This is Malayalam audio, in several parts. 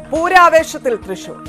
പൂരാവേശത്തിൽ തൃശൂർ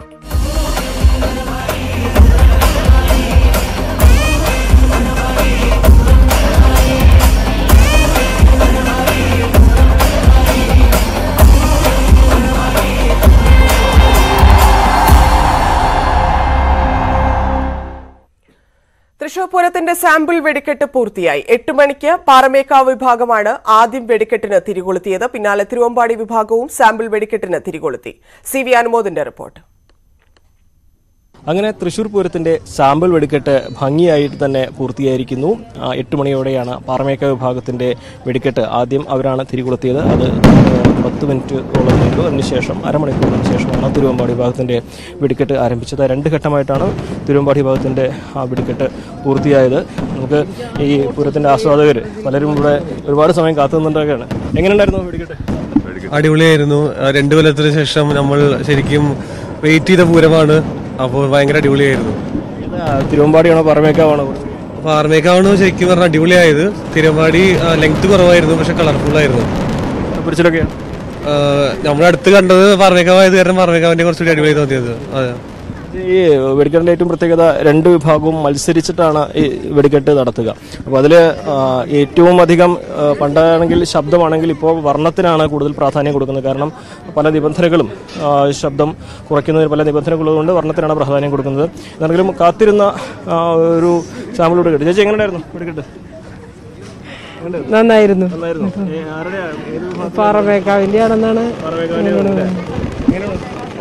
തൃശൂർ പൂരത്തിന്റെ സാമ്പിൾ വെടിക്കെട്ട് പൂർത്തിയായി എട്ട് മണിക്ക് പാറമേക്കാവ് വിഭാഗമാണ് ആദ്യം വെടിക്കെട്ടിന് തിരികൊളുത്തിയത് പിന്നാലെ തിരുവമ്പാടി വിഭാഗവും സാമ്പിൾ വെടിക്കെട്ടിന് തിരികൊളുത്തി സി വി അനുമോദിന്റെ റിപ്പോർട്ട് അങ്ങനെ തൃശൂർ പൂരത്തിന്റെ സാമ്പിൾ വെടിക്കെട്ട് ഭംഗിയായിട്ട് തന്നെ പൂർത്തിയായിരിക്കുന്നു ആ, എട്ട് മണിയോടെയാണ് പാറമേക്ക വിഭാഗത്തിന്റെ വെടിക്കെട്ട് ആദ്യം അവരാണ് തിരികൊളുത്തിയത് അത് പത്ത് മിനിറ്റോളം നീണ്ടു അതിനുശേഷം അരമണിക്കൂറിന് ശേഷമാണ് തിരുവമ്പാടി വിഭാഗത്തിന്റെ വെടിക്കെട്ട് ആരംഭിച്ചത് രണ്ട് ഘട്ടമായിട്ടാണ് തിരുവമ്പാടി വിഭാഗത്തിന്റെ ആ വെടിക്കെട്ട് പൂർത്തിയായത് നമുക്ക് ഈ പൂരത്തിന്റെ ആസ്വാദകർ പലരും ഇവിടെ ഒരുപാട് സമയം കാത്തു നിന്നിട്ടൊക്കെയാണ് എങ്ങനെയുണ്ടായിരുന്നു വെടിക്കെട്ട് അടിപൊളിയായിരുന്നു ആ, രണ്ടു കൊല്ലത്തിന് ശേഷം നമ്മൾ ശരിക്കും വെയിറ്റ് ചെയ്ത പൂരമാണ് അപ്പോൾ ഭയങ്കര അടിപൊളിയായിരുന്നു ഇത് തിരുവമ്പാടിയാണോ പാറമേക്കാവാണോ ഫാർമേക്കാണ് ശരിക്കും പറഞ്ഞാൽ അടിപൊളിയായത് തിരുവാടി ലെങ്ത് കുറവായിരുന്നു പക്ഷെ കളർഫുൾ ആയിരുന്നു പിടിച്ചിലൊക്കെയാണ് ആ, നമ്മൾ അടുത്ത് കണ്ടത് ഫാർമേക്കാവായത് കാരണം ഫാർമേക്കാവിന്റെ കുറച്ചുകൂടി അടിപൊളി തോന്നിയത് അതെ ഈ വെടിക്കെട്ടിന്റെ ഏറ്റവും പ്രത്യേകത രണ്ട് വിഭാഗവും മത്സരിച്ചിട്ടാണ് ഈ വെടിക്കെട്ട് നടത്തുക അപ്പോൾ അതിൽ ഏറ്റവും അധികം ആ, പണ്ടാണെങ്കിൽ ശബ്ദമാണെങ്കിൽ ഇപ്പോൾ വർണ്ണത്തിനാണ് കൂടുതൽ പ്രാധാന്യം കൊടുക്കുന്നത് കാരണം പല നിബന്ധനകളും ആ, ശബ്ദം കുറയ്ക്കുന്നതിന് പല നിബന്ധനകളുള്ളതുകൊണ്ട് വർണ്ണത്തിനാണ് പ്രാധാന്യം കൊടുക്കുന്നത് എന്നാണെങ്കിലും കാത്തിരുന്ന ആ, ഒരു സാമ്പിൾ വെടിക്കെട്ട് ചേച്ചി എങ്ങനെയായിരുന്നു വെടിക്കെട്ട് നന്നായിരുന്നു നന്നായിരുന്നു ഏ, ആരുടെയാ? ഏത് വിഭാഗം? പാറമേക്കാവിന്റെ ആണെന്നാണ് പാറമേക്കാവിന്റെ ആണല്ലേ? എങ്ങനെയാണ്?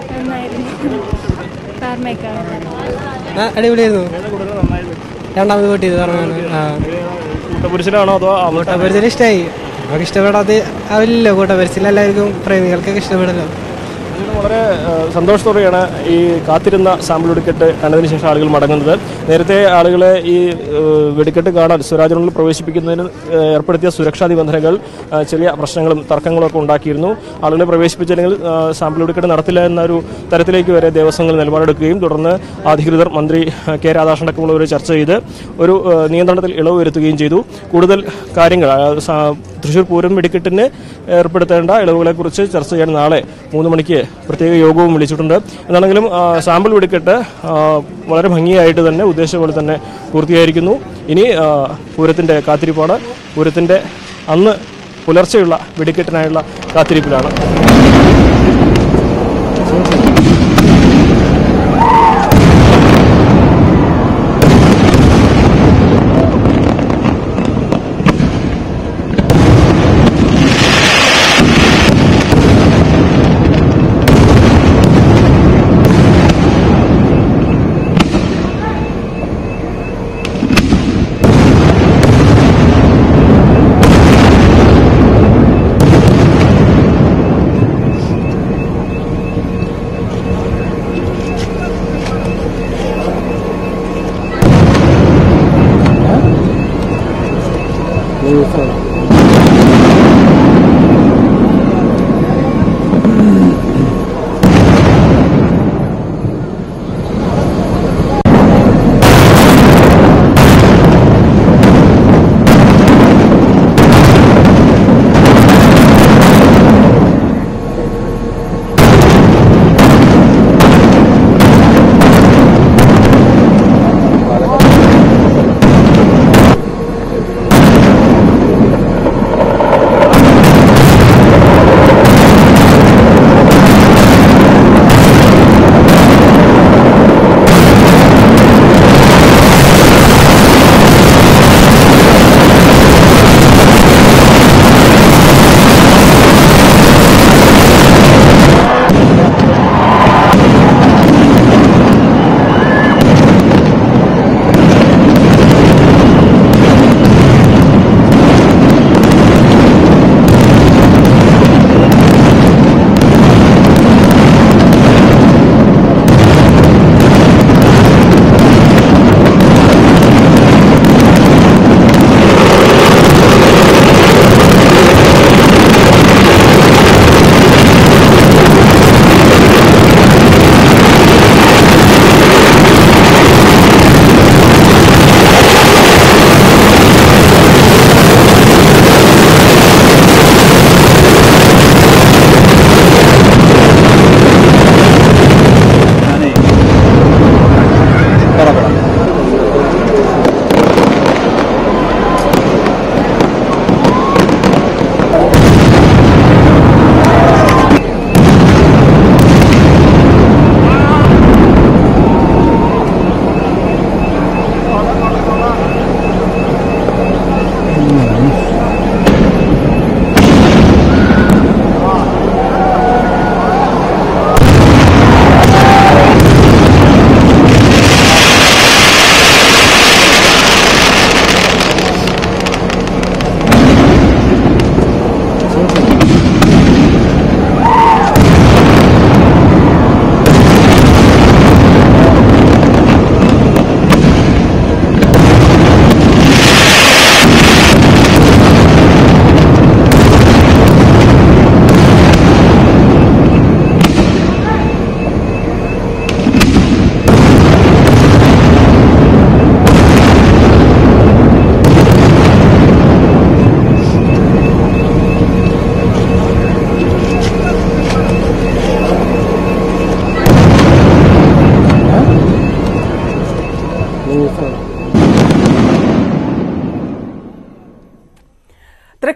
അടിപൊളിയായിരുന്നു ഏതാ കൂടുതൽ നന്നായത്? രണ്ടാമത് കൂട്ടിയത് പറഞ്ഞു ആ കൂട്ടപുരുഷനാണോ അതോ അമൃത കൂട്ടപരിച്ചിൽ ഇഷ്ടമായി നമുക്ക് ഇഷ്ടപ്പെടാതെ ആവില്ലല്ലോ കൂട്ടപരിച്ചിൽ എല്ലാവർക്കും പ്രേമികൾക്കൊക്കെ ഇഷ്ടപ്പെടല്ലോ ഇതിന് വളരെ ആ, സന്തോഷത്തോടെയാണ് ഈ കാത്തിരുന്ന സാമ്പിൾ വെടിക്കെട്ട് കണ്ടതിന് ശേഷം ആളുകൾ മടങ്ങുന്നത് നേരത്തെ ആളുകളെ ഈ ആ, വെടിക്കെട്ട് കാണാൻ സ്വരാജനുള്ളിൽ പ്രവേശിപ്പിക്കുന്നതിന് ആ, ഏർപ്പെടുത്തിയ സുരക്ഷാ നിബന്ധനകൾ ആ, ചെറിയ പ്രശ്നങ്ങളും തർക്കങ്ങളും ഒക്കെ ഉണ്ടാക്കിയിരുന്നു ആളുകളെ പ്രവേശിപ്പിച്ചില്ലെങ്കിൽ ആ, സാമ്പിൾ വെടിക്കെട്ട് നടത്തില്ല എന്നൊരു തരത്തിലേക്ക് വരെ ദേവസ്വങ്ങൾ നിലപാടെടുക്കുകയും തുടർന്ന് അധികൃതർ മന്ത്രി ആ, കെ രാധാകൃഷ്ണനടക്കമുള്ളവർ ചർച്ച ചെയ്ത് ഒരു ആ, നിയന്ത്രണത്തിൽ ഇളവ് വരുത്തുകയും ചെയ്തു കൂടുതൽ കാര്യങ്ങൾ ആ, സാ- തൃശൂർ പൂരം വെടിക്കെട്ടിന് ഏർപ്പെടുത്തേണ്ട ഇളവുകളെക്കുറിച്ച് ചർച്ച ചെയ്യാൻ നാളെ മൂന്ന് മണിക്ക് പ്രത്യേക യോഗവും വിളിച്ചിട്ടുണ്ട് എന്നാണെങ്കിലും ആ, സാമ്പിൾ വെടിക്കെട്ട് ആ, വളരെ ഭംഗിയായിട്ട് തന്നെ ഉദ്ദേശിച്ച പോലെ തന്നെ പൂർത്തിയായിരിക്കുന്നു ഇനി ആ, പൂരത്തിൻ്റെ കാത്തിരിപ്പാണ് പൂരത്തിൻ്റെ അന്ന് പുലർച്ചെയുള്ള വെടിക്കെട്ടിനായുള്ള കാത്തിരിപ്പിലാണ്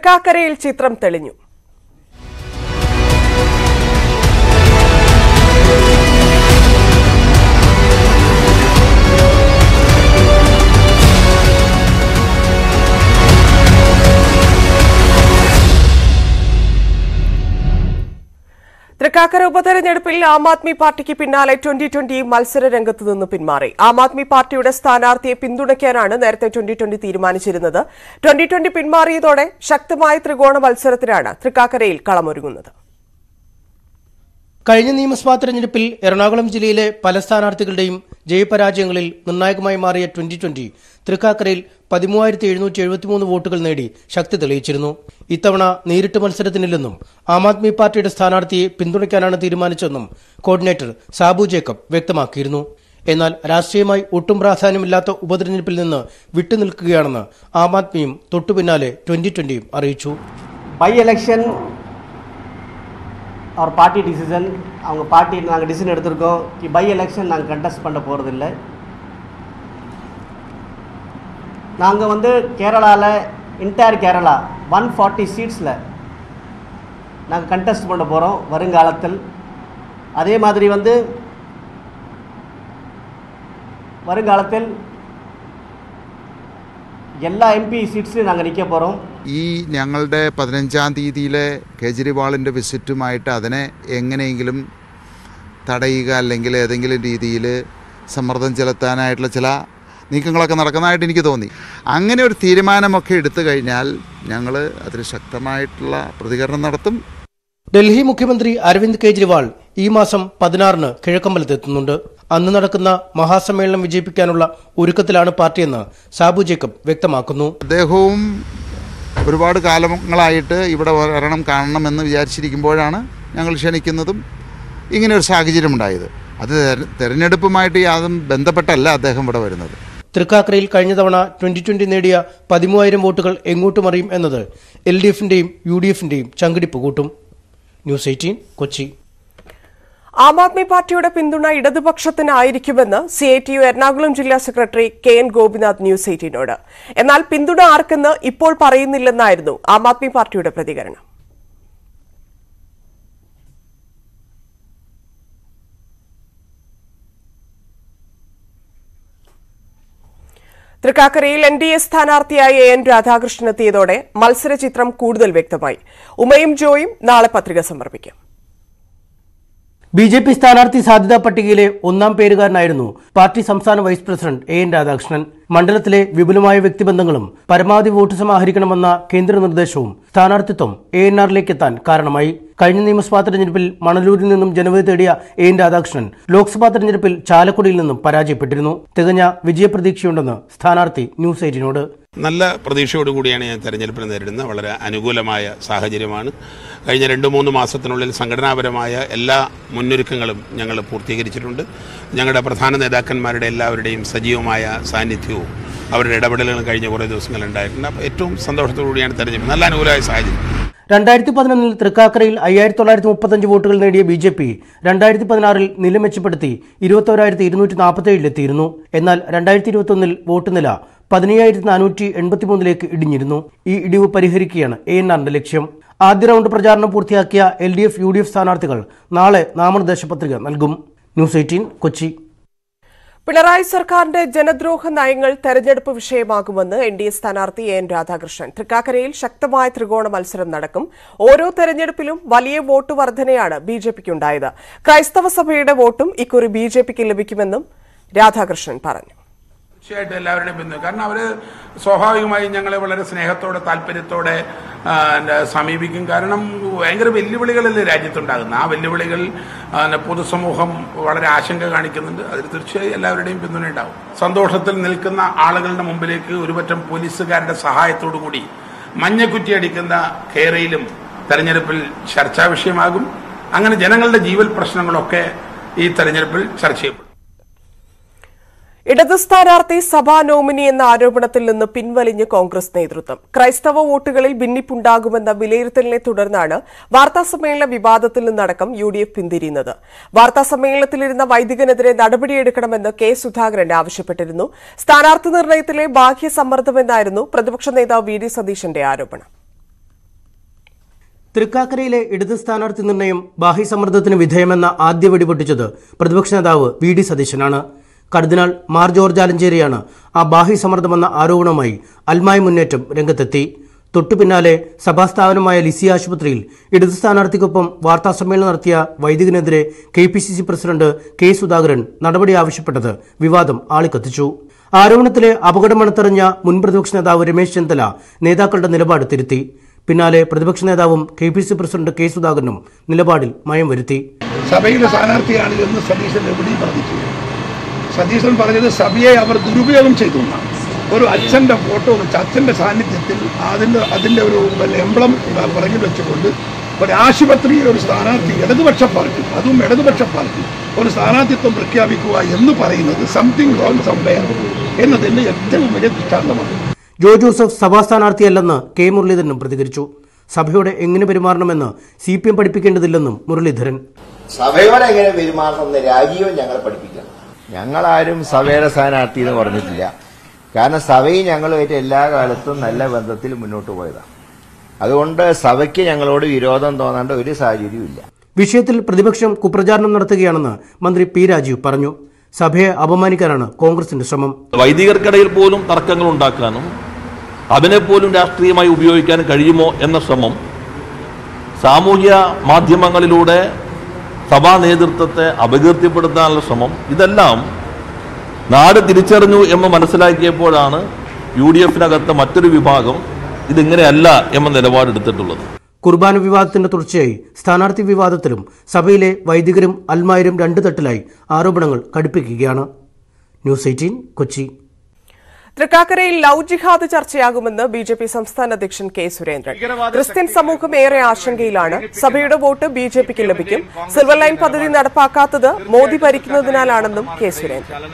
തൃക്കാക്കരയിൽ ചിത്രം തെളിഞ്ഞു തൃക്കാക്കര ഉപതെരഞ്ഞെടുപ്പിൽ ആം ആദ്മി പാർട്ടിക്ക് പിന്നാലെ ട്വന്റി ട്വന്റി മത്സര രംഗത്ത് നിന്ന് പിന്മാറി ആം ആദ്മി പാർട്ടിയുടെ സ്ഥാനാർത്ഥിയെ പിന്തുണയ്ക്കാനാണ് നേരത്തെ ട്വന്റി ട്വന്റി തീരുമാനിച്ചിരുന്നത് ട്വന്റി ട്വന്റി പിന്മാറിയതോടെ ശക്തമായ ത്രികോണ മത്സരത്തിനാണ് തൃക്കാക്കരയിൽ കളമൊരുങ്ങുന്നത് കഴിഞ്ഞ നിയമസഭാ തെരഞ്ഞെടുപ്പിൽ എറണാകുളം ജില്ലയിലെ പല സ്ഥാനാർത്ഥികളുടെയും ജയപരാജയങ്ങളിൽ നിർണായകമായി മാറിയ ട്വന്റി ട്വന്റി തൃക്കാക്കരയിൽ പതിമൂവായിരത്തി എഴുന്നൂറ്റി എഴുപത്തിമൂന്ന് വോട്ടുകൾ നേടി ശക്തി തെളിയിച്ചിരുന്നു ഇത്തവണ നേരിട്ട് മത്സരത്തിനില്ലെന്നും ആം ആദ്മി പാർട്ടിയുടെ സ്ഥാനാർത്ഥിയെ പിന്തുണയ്ക്കാനാണ് തീരുമാനിച്ചതെന്നും കോർഡിനേറ്റർ സാബു ജേക്കബ് വ്യക്തമാക്കിയിരുന്നു എന്നാൽ രാഷ്ട്രീയമായി ഒട്ടും പ്രാധാന്യമില്ലാത്ത ഉപതെരഞ്ഞെടുപ്പിൽ നിന്ന് വിട്ടുനിൽക്കുകയാണെന്ന് ആം ആദ്മിയും തൊട്ടുപിന്നാലെ ട്വന്റി ട്വന്റിയും അറിയിച്ചു பை எலெக்ஷன் அவர் பார்ட்டி டிசிஷன் அவங்க பார்ட்டி நாங்கள் டிசிஷன் எடுத்திருக்கோம் கி பை எலெக்ஷன் நாங்கள் கண்டெஸ்ட் பண்ண போகிறதில்ல நாங்கள் வந்து கேரளாவில் இன்டையர் கேரளா ஒன் ஃபார்ட்டி சீட்ஸில் நாங்கள் கண்டெஸ்ட் பண்ண போகிறோம் வருங்காலத்தில் அதே மாதிரி வந்து வருங்காலத்தில் எல்லா எம்பி சீட்ஸ்லையும் நாங்கள் நிற்க போகிறோம் ഈ ഞങ്ങളുടെ പതിനഞ്ചാം തീയതിയിലെ കേജ്രിവാളിൻ്റെ വിസിറ്റുമായിട്ട് അതിനെ എങ്ങനെയെങ്കിലും തടയുക അല്ലെങ്കിൽ ഏതെങ്കിലും രീതിയിൽ സമ്മർദ്ദം ചെലുത്താനായിട്ടുള്ള ചില നീക്കങ്ങളൊക്കെ നടക്കുന്നതായിട്ട് എനിക്ക് തോന്നി അങ്ങനെ ഒരു തീരുമാനമൊക്കെ എടുത്തു കഴിഞ്ഞാൽ ഞങ്ങൾ അതിൽ ശക്തമായിട്ടുള്ള പ്രതികരണം നടത്തും ഡൽഹി മുഖ്യമന്ത്രി അരവിന്ദ് കെജ്രിവാൾ ഈ മാസം പതിനാറിന് കിഴക്കമ്പലത്തെത്തുന്നുണ്ട് അന്ന് നടക്കുന്ന മഹാസമ്മേളനം വിജയിപ്പിക്കാനുള്ള ഒരുക്കത്തിലാണ് പാർട്ടിയെന്ന് സാബു ജേക്കബ് വ്യക്തമാക്കുന്നു അദ്ദേഹവും ഒരുപാട് കാലങ്ങളായിട്ട് ഇവിടെ വരണം കാണണമെന്ന് വിചാരിച്ചിരിക്കുമ്പോഴാണ് ഞങ്ങൾ ക്ഷണിക്കുന്നതും ഇങ്ങനെ ഒരു സാഹചര്യം ഉണ്ടായത് അത് തെര- തെരഞ്ഞെടുപ്പുമായിട്ട് യാതൊന്നും ബന്ധപ്പെട്ടല്ല അദ്ദേഹം ഇവിടെ വരുന്നത് തൃക്കാക്കരയിൽ കഴിഞ്ഞ തവണ ട്വന്റി ട്വന്റി നേടിയ പതിമൂവായിരം വോട്ടുകൾ എങ്ങോട്ട് മറിയും എന്നത് എൽ ഡി എഫിന്റെയും യു ഡി എഫിന്റെയും ചങ്കിടിപ്പ് കൂട്ടും ന്യൂസ് എയ്റ്റീൻ കൊച്ചി ആം ആദ്മി പാർട്ടിയുടെ പിന്തുണ ഇടതുപക്ഷത്തിനായിരിക്കുമെന്ന് C I T U Ernakulam ജില്ലാ secretary K N Gopinath news എയ്റ്റീനോട് എന്നാൽ പിന്തുണ ആർക്കെന്ന് ഇപ്പോൾ പറയുന്നില്ലെന്നായിരുന്നു ആം ആദ്മി പാർട്ടിയുടെ പ്രതികരണം തൃക്കാക്കരയിൽ എൻ ഡി എ സ്ഥാനാർത്ഥിയായ എ എൻ രാധാകൃഷ്ണൻ എത്തിയതോടെ മത്സരചിത്രം കൂടുതൽ വ്യക്തമായി ഉമയും ജോയും നാളെ പത്രിക സമർപ്പിക്കും ബി ജെ പി സ്ഥാനാർത്ഥി സാധ്യതാ പട്ടികയിലെ ഒന്നാം പേരുകാരനായിരുന്നു പാർട്ടി സംസ്ഥാന vice president A N Radhakrishnan മണ്ഡലത്തിലെ വിപുലമായ വ്യക്തിബന്ധങ്ങളും പരമാവധി വോട്ട് സമാഹരിക്കണമെന്ന കേന്ദ്ര നിർദ്ദേശവും സ്ഥാനാർത്ഥിത്വം എ എൻ ആറിലേക്ക് എത്താൻ കാരണമായി കഴിഞ്ഞ നിയമസഭാ തെരഞ്ഞെടുപ്പിൽ മണലൂരിൽ നിന്നും ജനവിധി തേടിയ എ എൻ രാധാകൃഷ്ണൻ ലോക്സഭാ തെരഞ്ഞെടുപ്പിൽ ചാലക്കുടിയിൽ നിന്നും പരാജയപ്പെട്ടിരുന്നു തികഞ്ഞ വിജയപ്രതീക്ഷയുണ്ടെന്ന് സ്ഥാനാർത്ഥി ന്യൂസ് എയ്റ്റിനോട് നല്ല പ്രതീക്ഷയോടുകൂടിയാണ് ഞാൻ തെരഞ്ഞെടുപ്പിനെ നേരിടുന്നത് വളരെ അനുകൂലമായ സാഹചര്യമാണ് കഴിഞ്ഞ രണ്ട് മൂന്ന് മാസത്തിനുള്ളിൽ സംഘടനാപരമായ എല്ലാ മുന്നൊരുക്കങ്ങളും ഞങ്ങൾ പൂർത്തീകരിച്ചിട്ടുണ്ട് ഞങ്ങളുടെ പ്രധാന നേതാക്കന്മാരുടെ എല്ലാവരുടെയും സജീവമായ സാന്നിധ്യവും അവരുടെ ഇടപെടലുകളും കഴിഞ്ഞ കുറേ ദിവസങ്ങളുണ്ടായിട്ടുണ്ട് അപ്പോൾ ഏറ്റവും സന്തോഷത്തോടുകൂടിയാണ് തെരഞ്ഞെടുപ്പ് നല്ല അനുകൂലമായ സാഹചര്യം രണ്ടായിരത്തി പതിനൊന്നിൽ തൃക്കാക്കരയിൽ അയ്യായിരത്തി തൊള്ളായിരത്തി മുപ്പത്തഞ്ച് വോട്ടുകൾ നേടിയ ബി ജെ പി രണ്ടായിരത്തി പതിനാറിൽ നില മെച്ചപ്പെടുത്തി ഇരുപത്തോരായിരത്തി ഇരുന്നൂറ്റി നാൽപ്പത്തേഴിലെത്തിയിരുന്നു എന്നാൽ രണ്ടായിരത്തി ഇരുപത്തൊന്നിൽ വോട്ട് നില പതിനയ്യായിരത്തി നാനൂറ്റി എൺപത്തിമൂന്നിലേക്ക് ഇടിഞ്ഞിരുന്നു ഈ ഇടിവ് പരിഹരിക്കുകയാണ് എ എൻ ആറിന്റെ ലക്ഷ്യം ആദ്യ റൗണ്ട് പ്രചാരണം പൂർത്തിയാക്കിയ L D F U D F സ്ഥാനാർത്ഥികൾ നാളെ നാമനിർദ്ദേശ പത്രിക നൽകും ന്യൂസ് എയ്റ്റീൻ കൊച്ചി പിണറായി സർക്കാരിന്റെ ജനദ്രോഹ നയങ്ങൾ തെരഞ്ഞെടുപ്പ് വിഷയമാകുമെന്ന് എൻ ഡി എ സ്ഥാനാർത്ഥി എ എൻ രാധാകൃഷ്ണൻ തൃക്കാക്കരയിൽ ശക്തമായ ത്രികോണ മത്സരം നടക്കും ഓരോ തെരഞ്ഞെടുപ്പിലും വലിയ വോട്ട് വർധനയാണ് ബി ജെ പിക്കുണ്ടായത് ക്രൈസ്തവ സഭയുടെ വോട്ടും ഇക്കുറി ബി ജെ പിക്ക് ലഭിക്കുമെന്നും രാധാകൃഷ്ണൻ പറഞ്ഞു തീർച്ചയായിട്ടും എല്ലാവരുടെയും പിന്തുണ കാരണം അവർ സ്വാഭാവികമായും ഞങ്ങളെ വളരെ സ്നേഹത്തോടെ താല്പര്യത്തോടെ ആ, എന്താ, സമീപിക്കും കാരണം ഭയങ്കര വെല്ലുവിളികളല്ലേ രാജ്യത്തുണ്ടാകുന്നത് ആ വെല്ലുവിളികൾ ആ, എന്താ, പൊതുസമൂഹം വളരെ ആശങ്ക കാണിക്കുന്നുണ്ട് അതിൽ തീർച്ചയായും എല്ലാവരുടെയും പിന്തുണ ഉണ്ടാവും സന്തോഷത്തിൽ നിൽക്കുന്ന ആളുകളുടെ മുമ്പിലേക്ക് ഒരുപറ്റം പോലീസുകാരുടെ സഹായത്തോടു കൂടി മഞ്ഞക്കുറ്റി അടിക്കുന്ന കേരയിലും തെരഞ്ഞെടുപ്പിൽ ചർച്ചാ വിഷയമാകും അങ്ങനെ ജനങ്ങളുടെ ജീവൽ പ്രശ്നങ്ങളൊക്കെ ഈ തെരഞ്ഞെടുപ്പിൽ ചർച്ച ചെയ്യപ്പെടും ഇടത് സ്ഥാനാർത്ഥി സഭാ നോമിനി എന്ന ആരോപണത്തിൽ നിന്ന് പിൻവലിഞ്ഞ് കോൺഗ്രസ് നേതൃത്വം ക്രൈസ്തവ വോട്ടുകളിൽ ഭിന്നിപ്പുണ്ടാകുമെന്ന വിലയിരുത്തലിനെ തുടർന്നാണ് വാർത്താസമ്മേളന വിവാദത്തിൽ നിന്നടക്കം യു ഡി എഫ് പിന്തിരിയുന്നത് വാർത്താസമ്മേളനത്തിലിരുന്ന വൈദികനെതിരെ നടപടിയെടുക്കണമെന്ന് കെ സുധാകരൻ ആവശ്യപ്പെട്ടിരുന്നു സ്ഥാനാർത്ഥി നിർണയത്തിലെ ബാഹ്യ സമ്മർദ്ദമെന്നായിരുന്നു പ്രതിപക്ഷ നേതാവ് വി ഡി സതീശന്റെ ആരോപണം തൃക്കാക്കരയിലെ ഇടത് സ്ഥാനാർത്ഥി നിർണയം ബാഹ്യസമ്മർദ്ദത്തിന് വിധേയമെന്ന ആദ്യ വെടിപൊട്ടിച്ചത് പ്രതിപക്ഷ നേതാവ് വി ഡി സതീശനാണ് കർദിനാൾ മാർ ജോർജ് ആലഞ്ചേരിയാണ് ആ ബാഹ്യസമ്മർദ്ദമെന്ന ആരോപണവുമായി അൽമായ മുന്നേറ്റം രംഗത്തെത്തി തൊട്ടു പിന്നാലെ സഭാസ്ഥാപനമായ ലിസി ആശുപത്രിയിൽ ഇടത് സ്ഥാനാർത്ഥിക്കൊപ്പം വാർത്താസമ്മേളനം നടത്തിയ വൈദികനെതിരെ K P C C president K Sudhakaran നടപടി ആവശ്യപ്പെട്ടത് വിവാദം ആളിക്കത്തിച്ചു ആരോപണത്തിലെ അപകടം മണത്തെറിഞ്ഞ മുൻ പ്രതിപക്ഷ നേതാവ് രമേശ് ചെന്നിത്തല നേതാക്കളുടെ നിലപാട് തിരുത്തി പിന്നാലെ പ്രതിപക്ഷ നേതാവും K P C president K സുധാകരനും നിലപാടിൽ മയം വരുത്തി സഭയിലെ സ്ഥാനാർത്ഥിയാണ് എന്ന് സതീശൻ എവിടെയും പറഞ്ഞിട്ടില്ല സതീശൻ പറഞ്ഞത് സഭയെ അവർ ദുരുപയോഗം ചെയ്തു എന്നാണ് ഒരു അച്ഛൻ്റെ ഫോട്ടോ വെച്ച് അച്ഛൻ്റെ സാന്നിധ്യത്തിൽ അതിൻ്റെ അതിൻ്റെ ഒരു എംബ്ലം പുറകിൽ വെച്ചുകൊണ്ട് ഒരു ആശുപത്രിയിൽ ഒരു സ്ഥാനാർത്ഥി ഇടതുപക്ഷ പാർട്ടി അതും ഇടതുപക്ഷ പാർട്ടി ഒരു സ്ഥാനാർത്ഥിത്വം പ്രഖ്യാപിക്കുക എന്ന് പറയുന്നത് സംതിങ് റോങ് സംവെയർ എന്നതിൻ്റെ ഏറ്റവും വലിയ ദൃഷ്ടാന്തമാണ് ജോ ജോസഫ് സഭാ സ്ഥാനാർത്ഥിയല്ലെന്ന് കെ മുരളീധരനും പ്രതികരിച്ചു സഭയോടെ എങ്ങനെ പെരുമാറണമെന്ന് സി പി എം പഠിപ്പിക്കേണ്ടതില്ലെന്നും മുരളീധരൻ സഭയോട് എങ്ങനെ പെരുമാറണമെന്ന് രാജീവൻ ഞങ്ങളെ പഠിപ്പിക്കണം ഞങ്ങളാരും സഭയുടെ സ്ഥാനാർത്ഥി എന്ന് പറഞ്ഞിട്ടില്ല കാരണം സഭയും ഞങ്ങളുമായിട്ട് എല്ലാ കാലത്തും നല്ല ബന്ധത്തിൽ മുന്നോട്ട് പോയതാണ് അതുകൊണ്ട് സഭയ്ക്ക് ഞങ്ങളോട് വിരോധം തോന്നേണ്ട ഒരു സാഹചര്യവും ഇല്ല വിഷയത്തിൽ പ്രതിപക്ഷം കുപ്രചാരണം നടത്തുകയാണെന്ന് മന്ത്രി പി രാജീവ് പറഞ്ഞു സഭയെ അപമാനിക്കാനാണ് കോൺഗ്രസിന്റെ ശ്രമം വൈദികർക്കിടയിൽ പോലും തർക്കങ്ങൾ ഉണ്ടാക്കാനും അതിനെപ്പോലും രാഷ്ട്രീയമായി ഉപയോഗിക്കാനും കഴിയുമോ എന്ന ശ്രമം സാമൂഹ്യ മാധ്യമങ്ങളിലൂടെ സഭാ നേതൃത്വത്തെ അപകീർത്തിപ്പെടുത്താനുള്ള ശ്രമം ഇതെല്ലാം നാട് തിരിച്ചറിഞ്ഞു എന്ന് മനസ്സിലാക്കിയപ്പോഴാണ് യു ഡി എഫിനകത്ത് മറ്റൊരു വിഭാഗം ഇതിങ്ങനെയല്ല എന്ന നിലപാടെടുത്തിട്ടുള്ളത് കുർബാന വിവാദത്തിന്റെ തുടർച്ചയായി സ്ഥാനാർത്ഥി വിവാദത്തിലും സഭയിലെ വൈദികരും അൽമായരും രണ്ടു തട്ടിലായി ആരോപണങ്ങൾ കടുപ്പിക്കുകയാണ് ന്യൂസ് എയ്റ്റീൻ കൊച്ചി തൃക്കാക്കരയിൽ ലവ് ജിഹാദ് ചർച്ചയാകുമെന്ന് ബി ജെ പി സംസ്ഥാന അധ്യക്ഷൻ കെ സുരേന്ദ്രൻ ക്രിസ്ത്യൻ സമൂഹം ഏറെ ആശങ്കയിലാണ് സഭയുടെ വോട്ട് ബി ജെ പിക്ക് ലഭിക്കും സിൽവർ ലൈൻ പദ്ധതി നടപ്പാക്കാത്തത് മോദി ഭരിക്കുന്നതിനാലാണെന്നും കെ സുരേന്ദ്രൻ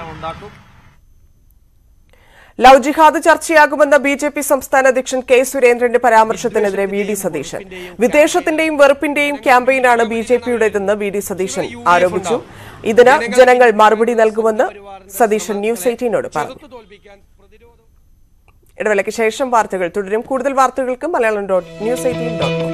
ലവ് ജിഹാദ് ചർച്ചയാകുമെന്ന ബി ജെ പി സംസ്ഥാന അധ്യക്ഷൻ കെ സുരേന്ദ്രന്റെ പരാമർശത്തിനെതിരെ വി ഡി സതീശൻ വിദേശത്തിന്റെയും വെറുപ്പിന്റെയും ക്യാമ്പയിനാണ് ബി ജെ പിയുടേതെന്ന് വി ഡി സതീശൻ ആരോപിച്ചു ഇതിന് ജനങ്ങൾ മറുപടി നൽകുമെന്ന് സതീശൻ ന്യൂസ് എയ്റ്റീനോട് പറഞ്ഞു ഇടവേളയ്ക്ക് ശേഷം വാർത്തകൾ തുടരും കൂടുതൽ വാർത്തകൾക്ക് Malayalam dot news eighteen dot com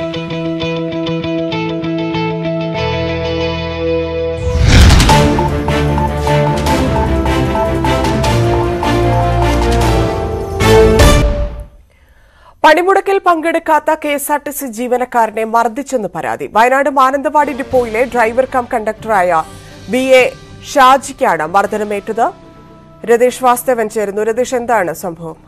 പണിമുടക്കിൽ പങ്കെടുക്കാത്ത K S R T C ജീവനക്കാരനെ മർദ്ദിച്ചെന്ന് പരാതി വയനാട് മാനന്തവാടി ഡിപ്പോയിലെ ഡ്രൈവർ കം കണ്ടക്ടറായ ബി എ ഷാജിക്കാണ് മർദ്ദനമേറ്റത് രതീഷ് വാസ്തവൻ ചേരുന്നു രതീഷ് എന്താണ് സംഭവം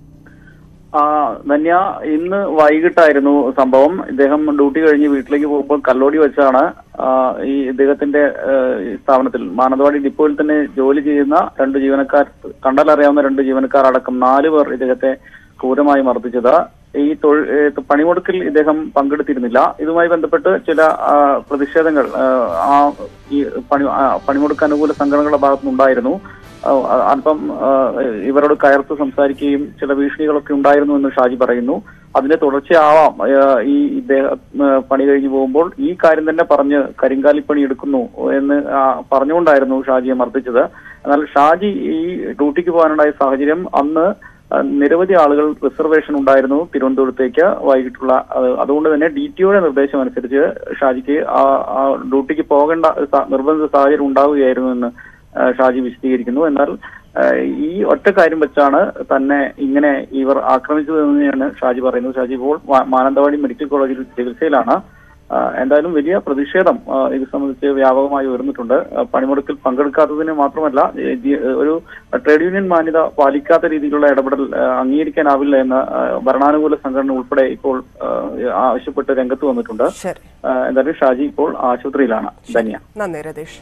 ആ ധന്യ ഇന്ന് വൈകിട്ടായിരുന്നു സംഭവം ഇദ്ദേഹം ഡ്യൂട്ടി കഴിഞ്ഞ് വീട്ടിലേക്ക് പോകുമ്പോൾ കല്ലോടി വെച്ചാണ് ആ, ഈ ഇദ്ദേഹത്തിന്റെ ആ, ഈ സ്ഥാപനത്തിൽ മാനന്തവാടി ഡിപ്പോയിൽ തന്നെ ജോലി ചെയ്യുന്ന രണ്ട് ജീവനക്കാർ കണ്ടാലറിയാവുന്ന രണ്ട് ജീവനക്കാർ അടക്കം നാല് പേർ ഇദ്ദേഹത്തെ ക്രൂരമായി മർദ്ദിച്ചത് ഈ തൊഴിൽ ഏ, പണിമുടക്കിൽ ഇദ്ദേഹം പങ്കെടുത്തിരുന്നില്ല ഇതുമായി ബന്ധപ്പെട്ട് ചില ആ, പ്രതിഷേധങ്ങൾ ആ, ആ ഈ പണി ആ, പണിമുടക്ക് അനുകൂല സംഘടനകളുടെ ഭാഗത്തുനിന്നുണ്ടായിരുന്നു ആ, അല്പം ആ, ഇവരോട് കയർത്ത് സംസാരിക്കുകയും ചില ഭീഷണികളൊക്കെ ഉണ്ടായിരുന്നു എന്ന് ഷാജി പറയുന്നു അതിന്റെ തുടർച്ചയാവാം ആ, ഈ ഇദ്ദേഹം ആ, പണി കഴിഞ്ഞു പോകുമ്പോൾ ഈ കാര്യം തന്നെ പറഞ്ഞ് കരിങ്കാലിപ്പണി എടുക്കുന്നു എന്ന് ആ, പറഞ്ഞുകൊണ്ടായിരുന്നു ഷാജിയെ മർദ്ദിച്ചത് എന്നാൽ ഷാജി ഈ ഡ്യൂട്ടിക്ക് പോകാനുണ്ടായ സാഹചര്യം അന്ന് ആ, നിരവധി ആളുകൾ റിസർവേഷൻ ഉണ്ടായിരുന്നു തിരുവനന്തപുരത്തേക്ക് വൈകിട്ടുള്ള അത് അതുകൊണ്ട് തന്നെ ഡി ടിഒയുടെ നിർദ്ദേശം അനുസരിച്ച് ഷാജിക്ക് ആ ആ ഡ്യൂട്ടിക്ക് പോകേണ്ട ഒരു സാ- നിർബന്ധിത സാഹചര്യം ഉണ്ടാവുകയായിരുന്നു എന്ന് ആ, ഷാജി വിശദീകരിക്കുന്നു എന്നാൽ ആ, ഈ ഒറ്റ കാര്യം വെച്ചാണ് തന്നെ ഇങ്ങനെ ഇവർ ആക്രമിച്ചതെന്ന് തന്നെയാണ് ഷാജി പറയുന്നത് ഷാജി ഇപ്പോൾ മാ- മാനന്തവാടി മെഡിക്കൽ കോളേജിൽ ചികിത്സയിലാണ് ആ, എന്തായാലും വലിയ പ്രതിഷേധം ആ, ഇത് സംബന്ധിച്ച് വ്യാപകമായി ഉയർന്നിട്ടുണ്ട് ആ, പണിമുടക്കിൽ പങ്കെടുക്കാത്തതിന് മാത്രമല്ല ഈ ജി- ഒരു ട്രേഡ് യൂണിയൻ മാന്യത പാലിക്കാത്ത രീതിയിലുള്ള ഇടപെടൽ ആ, അംഗീകരിക്കാനാവില്ല എന്ന് ആ, ഭരണാനുകൂല സംഘടന ഉൾപ്പെടെ ഇപ്പോൾ ആ, ആവശ്യപ്പെട്ട് രംഗത്ത് വന്നിട്ടുണ്ട് ശരി ആ, എന്തായാലും ഷാജി ഇപ്പോൾ ആശുപത്രിയിലാണ് ധന്യ നന്ദി രതീഷ്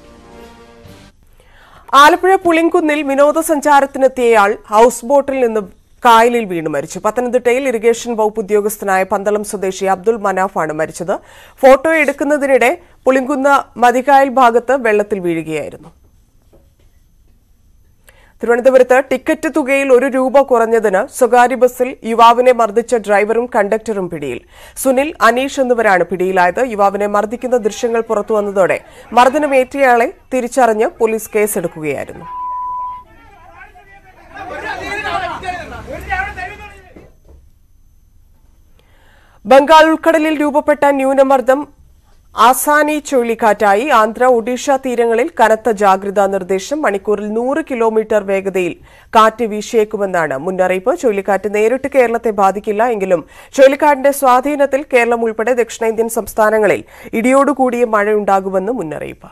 ആലപ്പുഴ പുളിങ്കുന്നിൽ വിനോദസഞ്ചാരത്തിനെത്തിയയാൾ ഹൌസ് ബോട്ടിൽ നിന്ന് കായലിൽ വീണ് മരിച്ചു പത്തനംതിട്ടയിൽ ഇറിഗേഷൻ വകുപ്പ് ഉദ്യോഗസ്ഥനായ പന്തളം സ്വദേശി അബ്ദുൾ മനാഫാണ് മരിച്ചത് ഫോട്ടോ എടുക്കുന്നതിനിടെ പുളിങ്കുന്ന് മതികായൽ ഭാഗത്ത് വെള്ളത്തിൽ വീഴുകയായിരുന്നു തിരുവനന്തപുരത്ത് ടിക്കറ്റ് തുകയിൽ ഒരു രൂപ കുറഞ്ഞതിന് സ്വകാര്യ ബസ്സിൽ യുവാവിനെ മർദ്ദിച്ച ഡ്രൈവറും കണ്ടക്ടറും പിടിയിൽ സുനിൽ അനീഷ് എന്നിവരാണ് പിടിയിലായത് യുവാവിനെ മർദ്ദിക്കുന്ന ദൃശ്യങ്ങൾ പുറത്തുവന്നതോടെ മർദ്ദനമേറ്റയാളെ തിരിച്ചറിഞ്ഞ് പോലീസ് കേസെടുക്കുകയായിരുന്നു ബംഗാൾ ഉൾക്കടലിൽ രൂപപ്പെട്ട ന്യൂനമർദ്ദം ആസാനി ചുഴലിക്കാറ്റായി ആന്ധ്ര ഒഡീഷ തീരങ്ങളിൽ കനത്ത ജാഗ്രതാ നിർദ്ദേശം മണിക്കൂറിൽ നൂറ് കിലോമീറ്റർ വേഗതയിൽ കാറ്റ് വീശിയേക്കുമെന്നാണ് മുന്നറിയിപ്പ് ചുഴലിക്കാറ്റ് നേരിട്ട് കേരളത്തെ ബാധിക്കില്ല എങ്കിലും ചുഴലിക്കാറ്റിന്റെ സ്വാധീനത്തിൽ കേരളം ഉൾപ്പെടെ ദക്ഷിണേന്ത്യൻ സംസ്ഥാനങ്ങളിൽ ഇടിയോടുകൂടിയ മഴയുണ്ടാകുമെന്ന് മുന്നറിയിപ്പ്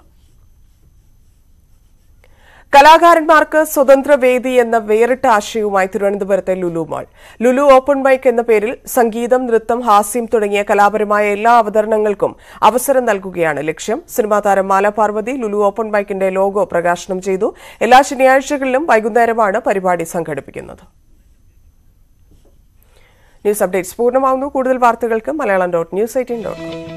കലാകാരന്മാർക്ക് സ്വതന്ത്ര വേദി എന്ന വേറിട്ട ആശയവുമായി തിരുവനന്തപുരത്തെ Lulu mall Lulu open mike എന്ന പേരിൽ സംഗീതം നൃത്തം ഹാസ്യം തുടങ്ങിയ കലാപരമായ എല്ലാ അവതരണങ്ങൾക്കും അവസരം നൽകുകയാണ് ലക്ഷ്യം സിനിമാ താരം മാല പാർവതി ലുലു ഓപ്പൺ മൈക്കിന്റെ ലോഗോ പ്രകാശനം ചെയ്തു എല്ലാ ശനിയാഴ്ചകളിലും വൈകുന്നേരമാണ് പരിപാടി സംഘടിപ്പിക്കുന്നത് ന്യൂസ് അപ്ഡേറ്റ്സ് പൂർണ്ണമാവുന്നു കൂടുതൽ വാർത്തകൾക്ക് Malayalam dot news eighteen dot com